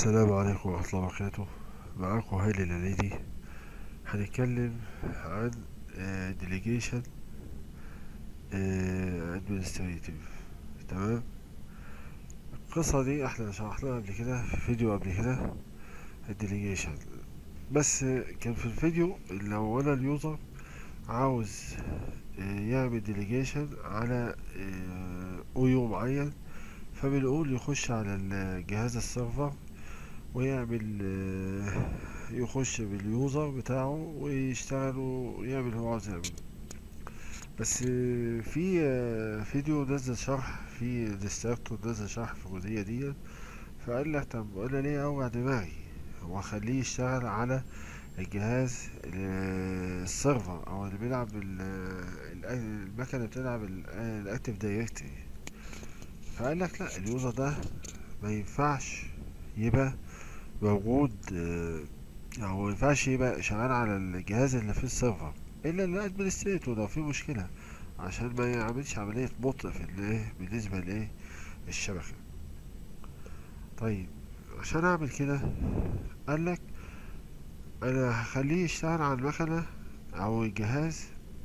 السلام عليكم ورحمة الله وبركاته معاكم هاني الهنيدي هنتكلم عن ديليجيشن ادمنستريتيف تمام القصة دي احنا شرحناها قبل كده في فيديو قبل كده الديليجيشن بس كان في الفيديو لو انا اليوزر عاوز آه، يعمل ديليجيشن على اويو معين فبنقول يخش على الجهاز السيرفر ويعمل آه، يخش باليوزر بتاعه ويشتغل ويعمل اللي هو عاوز يعمله بس آه، في آه، فيديو نزل شرح في ديستراكتور نزل شرح في الجزئية دي فقال لك طب انا ليه اوجع دماغي واخليه يشتغل على الجهاز ال- السيرفر او اللي بيلعب ال- ال- المكنة اللي بتلعب الاكتف دايركتري فقال لك لا اليوزر ده ما ينفعش يبقى موجود آه، او ما ينفعش يبقى شغال على الجهاز اللي في السيرفر الا الادمنستريتور لو في مشكلة عشان ما يعملش عملية بطء في الايه بالنسبة لايه الشبكة طيب عشان اعمل كده قال لك انا هخليه يشتغل على المكنة او الجهاز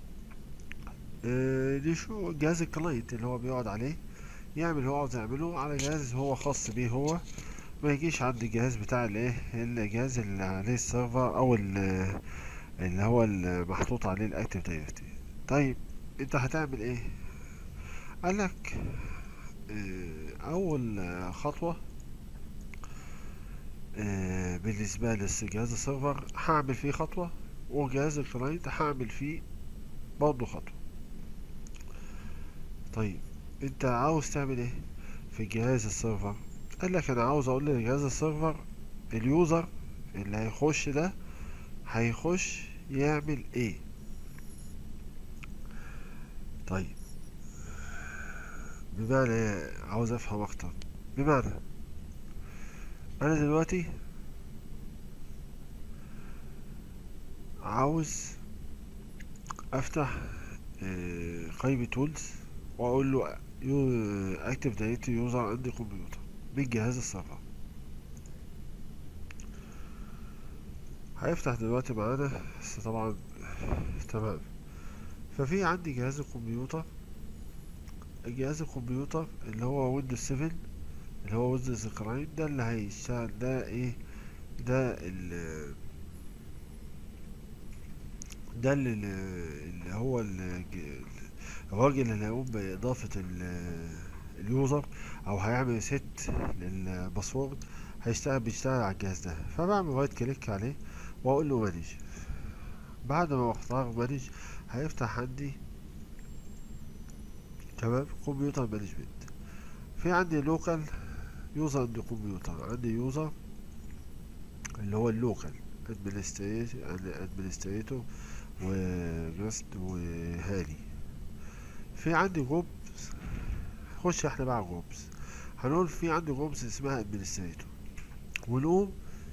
آه، دي شو جهاز الكلاينت اللي هو بيقعد عليه يعمل اللي هو عاوز يعمله على جهاز هو خاص بيه هو ما يجيش عند الجهاز بتاع الايه الجهاز اللي عليه السيرفر او ال- اللي هو المحطوط عليه الاكتف دايركتري طيب انت هتعمل ايه قال لك آه، اول آه، خطوة آه، بالنسبة للجهاز السيرفر هعمل فيه خطوة وجهاز الكلاينت هعمل فيه برضه خطوة طيب انت عاوز تعمل ايه في جهاز السيرفر قال لك انا عاوز اقول لجهاز السيرفر اليوزر اللي هيخش ده هيخش يعمل ايه طيب بمعنى ايه عاوز افهم اكتر بمعنى انا دلوقتي عاوز افتح آه، قائمة تولز واقول له اكتف دايركتري يوزر عندي كمبيوتر من جهاز السيرفر هيفتح دلوقتي معانا بس طبعا تمام ففي عندي جهاز الكمبيوتر الجهاز الكمبيوتر اللي هو ويندوز 7 اللي هو ويندوز كلاينت ده اللي هيشتغل ده ايه ده ال ده اللي, اللي هو ال- الراجل اللي هيقوم بإضافة ال- اليوزر أو هيعمل ست للباسورد هيشتغل بيشتغل على الجهاز ده فبعمل رايت كليك عليه وأقول له مانج بعد ما اختار مانج هيفتح عندي تمام كمبيوتر مانجمنت في عندي لوكال يوزر عندي كمبيوتر عندي يوزر اللي هو اللوكال ادمنستريتور وجست وهاني في عندي جروب خش احنا بقى جروبس هنقول في عندي جروبس اسمها ادمنستريتور ونقوم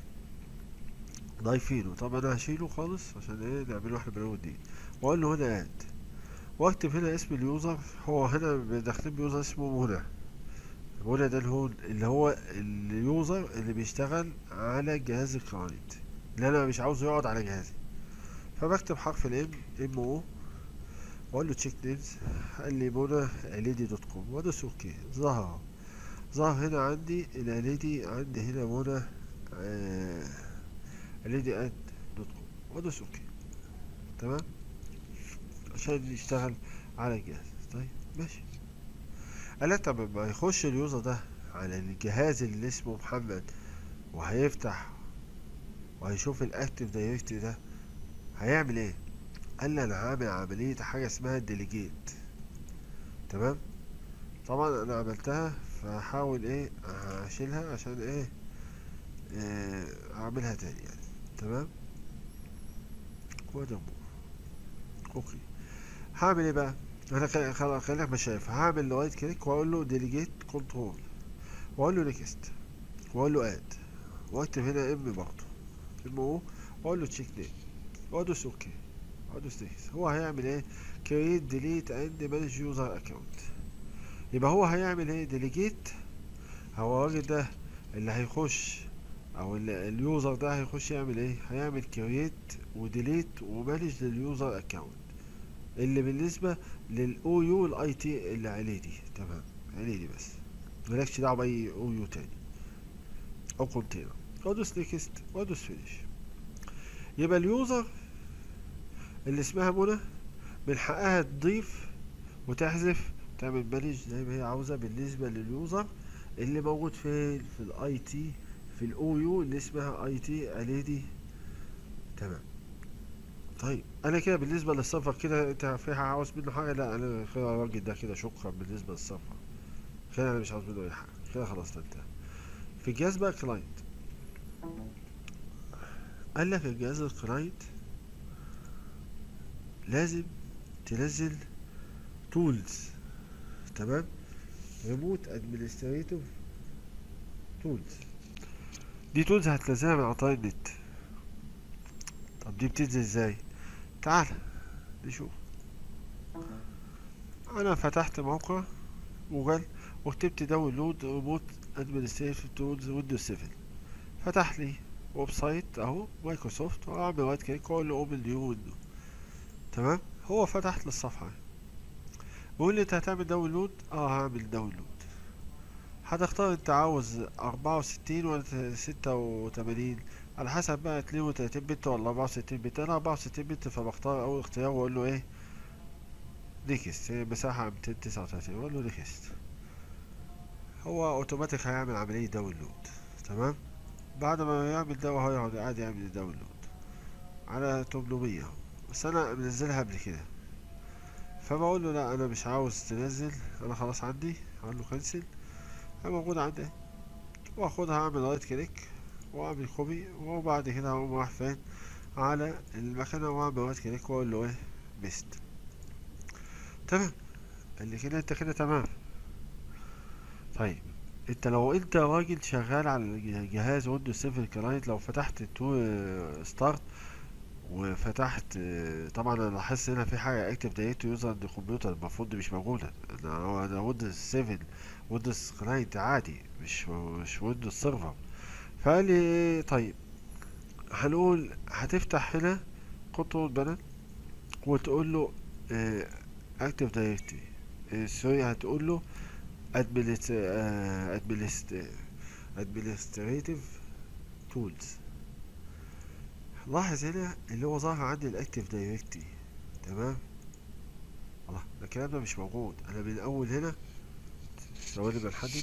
ضايفينه طب انا هشيله خالص عشان ايه نعمله احنا بنقول دي واقول له هنا اد واكتب هنا اسم اليوزر هو هنا داخلين بيوزر اسمه منى منى ده اللي هو اللي هو اليوزر اللي بيشتغل على جهاز الكلاينت اللي انا مش عاوزه يقعد على جهازي فبكتب حرف الام ام او واقول له تشيك نيمز قال لي منى اليدي دوت كوم وادوس اوكي ظهر اهو. ظهر هنا عندي الاليدي عندي هنا منى آه اليدي اد دوت كوم وادوس اوكي تمام عشان يشتغل على الجهاز طيب ماشي قال لك طب لما يخش اليوزر ده على الجهاز اللي اسمه محمد وهيفتح وهيشوف الاكتف دايركتري ده هيعمل ايه قال لي انا هعمل عملية حاجة اسمها ديليجيت تمام طبعا انا عملتها فهحاول ايه اشيلها عشان ايه, إيه اعملها تاني يعني تمام وده اوكي هعمل ايه بقى انا خل- خل- خليك مش شايف هعمل رايت كليك واقول له ديليجيت كنترول واقول له نيكست واقول له اد واكتب هنا ام برضه ام او واقول له تشيك نيم وادوس اوكي وادوس نيكست هو هيعمل ايه كريت ديليت اند مانج يوزر اكونت يبقى هو هيعمل ايه ديليجيت هو الراجل ده اللي هيخش او ال- اليوزر ده هيخش يعمل ايه هيعمل كرييت وديليت ومانج لليوزر اكونت اللي بالنسبه للاو يو الاي تي اللي عليه دي تمام عليه دي بس مالكش دعوه باي او يو تاني او كونتينر وادوس نيكست وادوس فينيش يبقى اليوزر اللي اسمها منى من حقها تضيف وتحذف تعمل مانج زي ما هي عاوزه بالنسبه لليوزر اللي موجود في في الاي تي في الاو يو اللي اسمها اي تي عليه دي تمام طيب انا كده بالنسبه للسفر كده انت في حاجة عاوز منه حاجه لا انا كده الراجل ده كده شكرا بالنسبه للسفر كده انا مش عاوز منه اي حاجه كده خلاص ده انتهى في الجهاز بقى كلاينت قال لك الجهاز الكلاينت لازم تنزل تولز تمام ريموت ادمنستريتيف تولز دي تولز هتنزلها من على طريق النت طب دي بتنزل ازاي تعال نشوف انا فتحت موقع جوجل وكتبت داونلود ريموت ادمنستريتيف تولز ويندوز 7 فتح لي ويب سايت اهو مايكروسوفت واعمل رايت كليك واقول له اوبن نيو ويندو تمام هو فتحت لي الصفحه بيقول لي انت هتعمل داونلود اه هعمل داونلود هتختار انت عاوز اربعة وستين ولا ستة وتمانين على حسب بقى اتنين وتلاتين بت ولا اربعة وستين بت انا اربعة وستين بت فبختار اول اختيار واقول له ايه نيكست هي مساحة ميتين تسعة وتلاتين واقول له نيكست هو اوتوماتيك هيعمل عملية داونلود تمام بعد ما يعمل ده هو يقعد قاعد يعمل داونلود على تمنمية بس انا منزلها قبل كده فبقول له لا انا مش عاوز تنزل انا خلاص عندي هقول له كنسل هي موجودة عندي اهي. واخدها اعمل رايت كليك واعمل كوبي وبعد كده هقوم رايح فين على المكنة واعمل رايت كليك واقول له ايه بيست تمام اللي كده انت كده تمام طيب انت لو انت راجل شغال على الج- جهاز ويندوز 7 كلاينت لو فتحت تو ستارت وفتحت اه، طبعا انا لاحظت هنا في حاجه اكتف دايركت يوزر عند الكمبيوتر المفروض دي مش موجوده انا هو انا ويندوز 7 ويندوز كلاينت عادي مش مش ويندوز سيرفر فقال لي طيب هنقول هتفتح هنا كنترول بانل وتقول له اكتف دايركتري سوري هتقول له administrative تولز لاحظ هنا اللي هو ظاهر عندي الاكتف دايركتري تمام الله ده الكلام ده مش موجود انا من الاول هنا ثواني بنحدد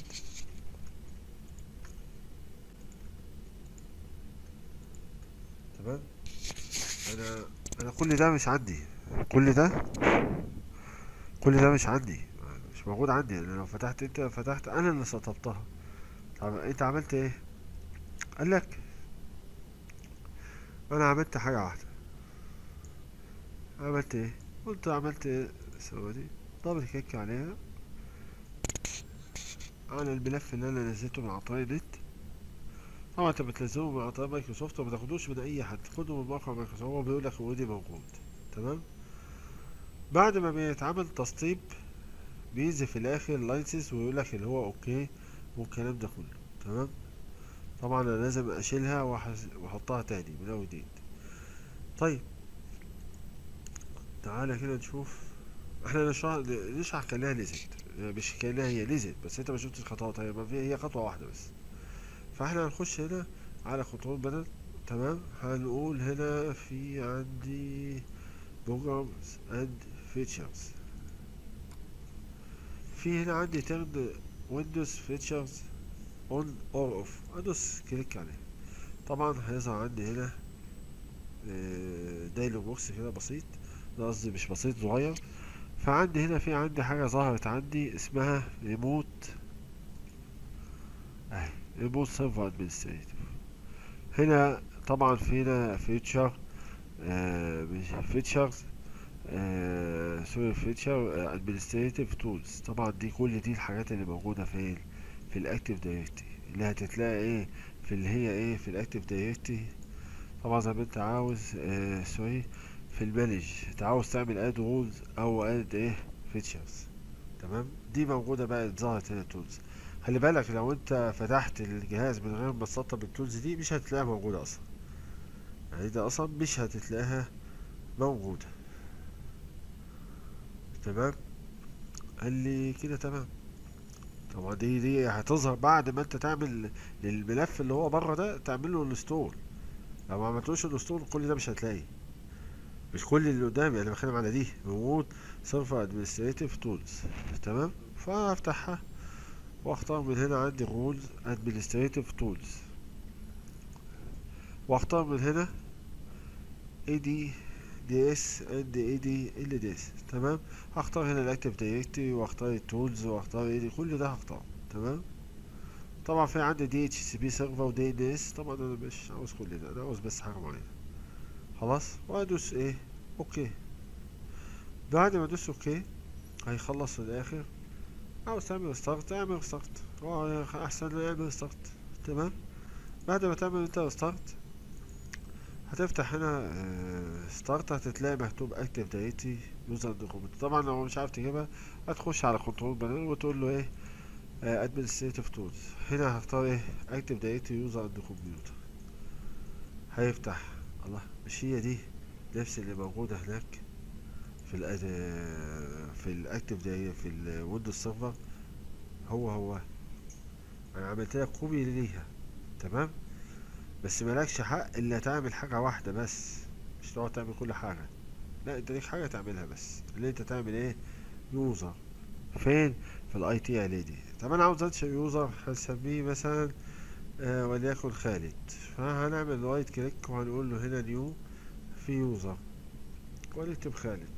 تمام انا انا كل ده مش عندي كل ده كل ده مش عندي مش موجود عندي انا لو فتحت انت فتحت انا اللي سطبتها طب انت عملت ايه قال لك انا عملت حاجه واحده عملت ايه قلت عملت ايه ثواني دبل كليك عليها على الملف اللي انا نزلته من على طريق النت طبعا انت بتنزله من على طريق مايكروسوفت وما تاخدوش من اي حد خده من موقع مايكروسوفت هو بيقول لك اوريدي موجود تمام بعد ما بيتعمل تسطيب بينزل في الاخر لايسنس ويقول لك اللي هو اوكي والكلام ده كله تمام طبعا انا لازم اشيلها وأحز- واحطها تاني من اول جديد طيب تعالى كده نشوف احنا نشرح نشرح كانها نزلت مش كانها هي نزلت بس انت ما شفتش الخطوات هي ما في هي خطوه واحده بس فاحنا هنخش هنا على كنترول بدل تمام هنقول هنا في عندي programs and features في هنا عندي ترن ويندوز فيتشرز اون اور اوف ادوس كليك عليه طبعا هيظهر عندي هنا دايلوج بوكس كده بسيط ده قصدي مش بسيط صغير فعندي هنا في عندي حاجة ظهرت عندي اسمها ريموت اهي ريموت سيرفر ادمنستريتور هنا طبعا في هنا فيتشر آه مش فيتشرز آه سوري فيتشر ادمنستريتيف تولز طبعا دي كل دي الحاجات اللي موجودة في في الاكتيف دايركتري اللي هتتلاقي ايه في اللي هي ايه في الاكتيف دايركتري طبعا زي ما انت عاوز آه سوري في المانج انت عاوز تعمل اد رولز او اد ايه فيتشرز تمام دي موجودة بقى ظهرت هنا تولز خلي بالك لو انت فتحت الجهاز من غير ما تسطب التولز دي مش هتلاقيها موجودة اصلا يعني ده اصلا مش هتتلاقيها موجودة تمام قال لي كده تمام طبعا دي دي هتظهر بعد ما انت تعمل للملف اللي هو بره ده تعمل له انستول لو ما عملتوش انستول كل ده مش هتلاقي مش كل اللي قدامي انا بتكلم على دي موجود سيرفر ادمنستريتيف تولز تمام فافتحها واختار من هنا عندي رولز ادمنستريتيف تولز واختار من هنا اي دي دي اس اند اي دي ال دي اس تمام هختار هنا الاكتيف دايركتوري واختار التولز واختار اي دي كل ده هختار تمام طبعا في عندي دي اتش سي بي سيرفر ودي ان اس طبعا انا مش عاوز كل ده انا عاوز بس حاجه معينه خلاص وادوس ايه اوكي بعد ما ادوس اوكي هيخلص في الاخر عاوز تعمل ستارت اعمل ستارت هو احسن اعمل ستارت تمام بعد ما تعمل انت ستارت هتفتح هنا ستارت هتتلاقي مكتوب اكتف دايركتري يوزر دوكيمنت طبعا لو مش عارف تجيبها هتخش على كنترول بانل وتقول له ايه ادمنستريتيف تولز هنا هختار ايه اكتف دايركتري يوزر اند كمبيوتر هيفتح الله مش هي دي نفس اللي موجودة هناك في ال في الاكتف دايركتري في الويندوز سيرفر هو هو انا عملت لك كوبي ليها تمام بس مالكش حق الا تعمل حاجة واحدة بس مش تقعد تعمل كل حاجة لا انت ليك حاجة تعملها بس اللي انت تعمل ايه يوزر فين في الاي تي ال دي طب انا عاوز انشئ يوزر هنسميه مثلا آه وليكن خالد فهنعمل رايت كليك وهنقول له هنا نيو في يوزر ونكتب خالد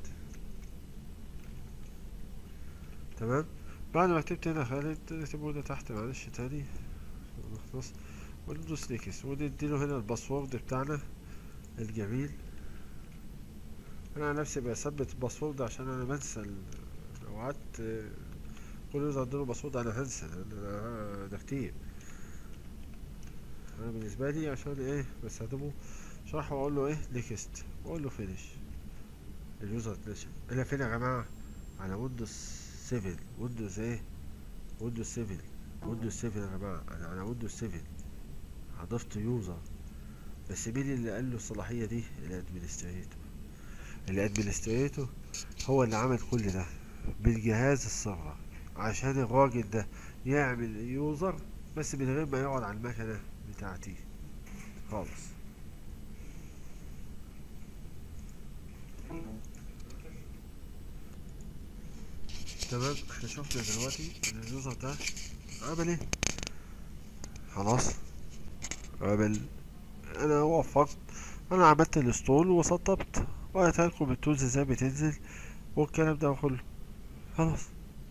تمام بعد ما كتبت هنا خالد نكتبه هنا تحت معلش تاني نخلص وندوس نيكس ونديله هنا الباسورد بتاعنا الجميل انا عن نفسي بثبت الباسورد عشان انا بنسى لو قعدت كل يوزر اديله باسورد انا هنسى انا ده كتير انا بالنسبه لي عشان ايه بستخدمه شرح واقول له ايه نيكست واقول له فينيش اليوزر اتنشن انا فين يا جماعه على ويندوز 7 ويندوز ايه ويندوز 7 ويندوز 7 يا جماعه انا على ويندوز 7 اضفت يوزر بس مين اللي قال له الصلاحيه دي الادمنستريتور الادمنستريتور هو اللي عمل كل ده بالجهاز السيرفر عشان الراجل ده يعمل يوزر بس من غير ما يقعد على المكنه بتاعتي خالص تمام احنا شفنا دلوقتي ان اليوزر ده عمل ايه خلاص عمل انا وفقت انا عملت الاسطول وسطبت وقلت لكم التولز ازاي بتنزل والكلام ده كله خلاص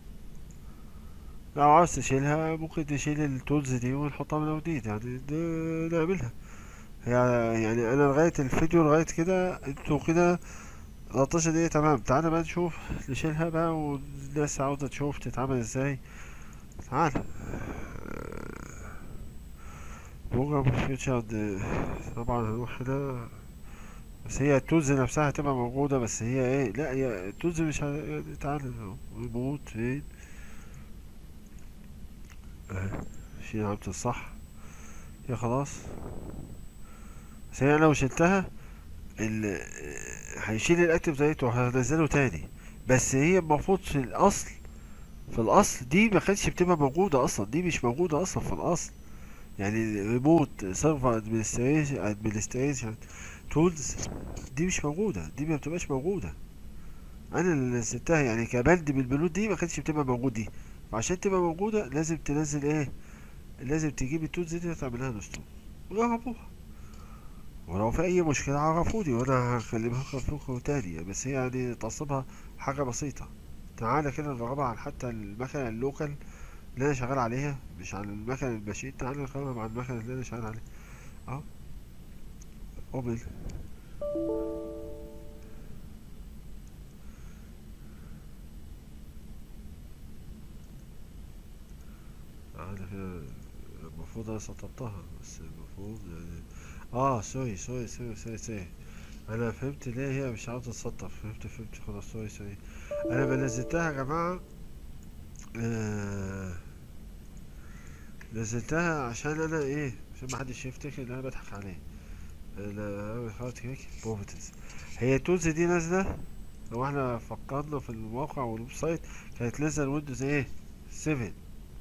لو عاوز تشيلها ممكن تشيل التولز دي ونحطها من جديد يعني نعملها يعني انا لغاية الفيديو لغاية كده انتوا كده 13 دقيقة تمام تعالى بقى نشوف نشيلها بقى والناس عاوزة تشوف تتعمل ازاي تعالى بروجرام فيوتشر طبعا هنروح هنا بس هي التولز نفسها هتبقى موجودة بس هي ايه لا هي التولز مش ه... تعالى ريموت فين اهي شيل علامة الصح هي خلاص بس هي لو شلتها ال هيشيل الاكتف دايركت وهنزله تاني بس هي المفروض في الاصل في الاصل دي ما كانتش بتبقى موجودة اصلا دي مش موجودة اصلا في الاصل يعني ريموت سيرفر ادمنستريشن ادمنستريشن تولز دي مش موجودة دي ما بتبقاش موجودة انا اللي نزلتها يعني كبند من البنود دي ما كانتش بتبقى موجود دي وعشان تبقى موجودة لازم تنزل ايه لازم تجيب التولز دي وتعملها انستول وجربوها ولو في اي مشكلة عرفوني وانا هكلمها لكم تاني بس هي يعني تصميمها حاجة بسيطة تعالى كده نجربها على حتى المكنة اللوكال اللي انا شغال عليها مش على المكنة الماشين تعالى نجربها مع المكنة اللي انا شغال عليها اهو اوبن تعالى كده المفروض انا سطبتها بس المفروض يعني اه سوري سوري سوري سوري سوري انا فهمت ليه هي مش عاوزة تسطب فهمت فهمت خلاص سوري سوري انا بنزلتها يا جماعة آه نزلتها عشان انا ايه عشان محدش يفتكر ان انا بضحك عليه انا بعمل هارد كليك بروبرتيز هي التولز دي نازله لو احنا فكرنا في الموقع والويب سايت كانت نازله ويندوز ايه 7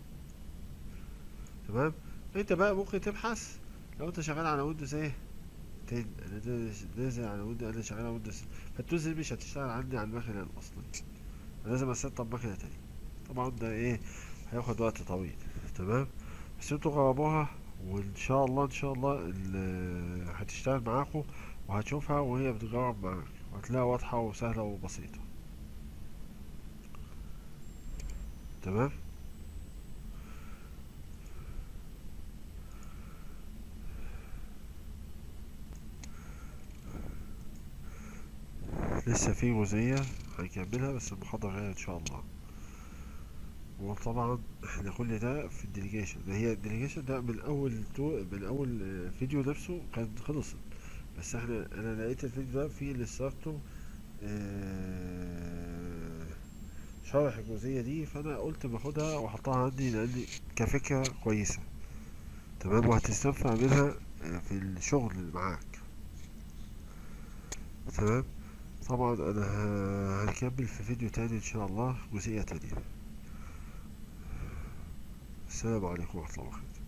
تمام انت بقى ممكن تبحث لو انت شغال على ويندوز ايه 10 انا نازل- نازل على ويندوز انا شغال على ويندوز فالتولز دي مش هتشتغل عندي على المكنه الاصليه أنا لازم اسطب مكنه تانية طبعا ده ايه هياخد وقت طويل تمام بس انتوا جربوها وان شاء الله ان شاء الله ال- هتشتغل معاكم وهتشوفها وهي بتجرب معاك وهتلاقيها واضحة وسهلة وبسيطة تمام لسه في جزئية هنكملها بس المحاضرة الجاية ان شاء الله وطبعا احنا كل ده في الديليجيشن هي الديليجيشن ده من اول تو من اول آه، فيديو نفسه كان خلصت بس احنا انا لقيت الفيديو ده فيه الستارتو آه، شرح الجزئية دي فانا قلت باخدها واحطها عندي لان كفكرة كويسة تمام وهتستنفع منها آه، في الشغل اللي معاك تمام طبعا انا ه- هنكمل في فيديو تاني ان شاء الله جزئية تانية السلام عليكم ورحمة الله وبركاته